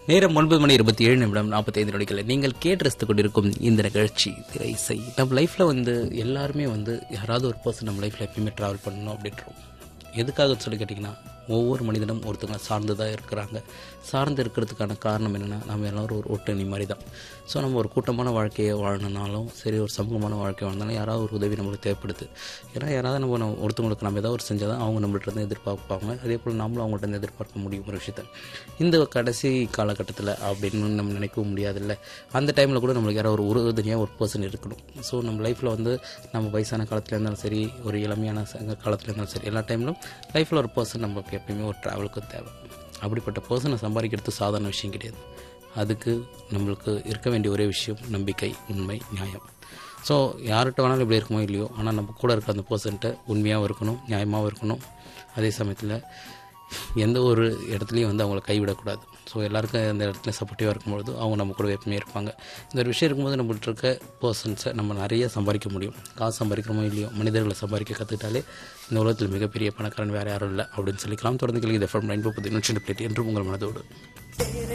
நேரம் ஒன்பது மணி இருபத்தி ஏழு நிமிடம் நாற்பத்தைந்து நொடிகள் நீங்கள் கேட்டு ரசித்துக் கொண்டிருக்கும் இந்த நிகழ்ச்சி திரை இசை நம்ம லைஃப்பில் வந்து எல்லாருமே வந்து யாராவது ஒரு பர்சன் நம்ம லைஃப்பில் எப்பயுமே ட்ராவல் பண்ணணும் அப்படின்றோம் எதுக்காக சொல்லி கேட்டிங்கன்னா ஒவ்வொரு மனிதனும் ஒருத்தங்க சார்ந்து தான் இருக்கிறாங்க சார்ந்து இருக்கிறதுக்கான காரணம் என்னென்னா நம்ம எல்லாரும் ஒரு ஒட்டுணி மாதிரி தான் ஸோ நம்ம ஒரு கூட்டமான வாழ்க்கையை வாழணுனாலும் சரி ஒரு சமூகமான வாழ்க்கை வாழ்ந்தாலும் யாராவது ஒரு உதவி நம்மளுக்கு தேவைப்படுது ஏன்னா யாராவது நம்ம நம்ம ஒருத்தவங்களுக்கு நம்ம ஏதாவது ஒரு செஞ்சால் தான் அவங்க நம்மள்ட்ட இருந்து எதிர்பார்ப்பாங்க அதே போல் நம்மளும் அவங்கள்ட்ட இருந்து எதிர்பார்க்க முடியும் ஒரு விஷயத்த இந்த கடைசி காலகட்டத்தில் அப்படின்னு நம்ம நினைக்கவும் முடியாதுல்ல அந்த டைமில் கூட நம்மளுக்கு யாராவது ஒரு உறுதுணையாக ஒரு பர்சன் இருக்கணும் ஸோ நம்ம லைஃப்பில் வந்து நம்ம வயசான காலத்தில் இருந்தாலும் சரி ஒரு இளமையான ச- காலத்தில் இருந்தாலும் சரி எல்லா டைம்லும் லைஃப்பில் ஒரு பர்சன் நமக்கு எப்பயுமே ஒரு ட்ராவலுக்கு தேவை அப்படிப்பட்ட பர்சனை சம்பாதிக்கிறது சாதாரண விஷயம் கிடையாது அதுக்கு நம்மளுக்கு இருக்க வேண்டிய ஒரே விஷயம் நம்பிக்கை உண்மை நியாயம் ஸோ யார்கிட்ட வேணாலும் இப்படி இருக்குமோ இல்லையோ ஆனால் நம்ம கூட இருக்க அந்த பர்சன்ட்ட உண்மையாகவும் இருக்கணும் நியாயமாகவும் இருக்கணும் அதே சமயத்தில் எந்த ஒரு இடத்துலையும் வந்து அவங்கள கைவிடக்கூடாது ஸோ எல்லாருக்கும் அந்த இடத்துல சப்போர்ட்டிவாக இருக்கும்பொழுது அவங்க நம்ம கூட எப்பவுமே இருப்பாங்க இந்த ஒரு விஷயம் இருக்கும்போது நம்மள்ட்ட இருக்க பர்சன்ஸை நம்ம நிறைய சம்பாதிக்க முடியும் காசு சம்பாதிக்கிறோமோ இல்லையோ மனிதர்களை சம்பாதிக்க கற்றுக்கிட்டாலே இந்த உலகத்தில் மிகப்பெரிய பணக்காரன் வேறு யாரும் இல்லை அப்படின்னு சொல்லிக்கலாம் தொடர்ந்து கேள்வி எஃப்எம் நைன் முப்பது நூற்றி பிளேட் என்று உங்கள் மனதோடு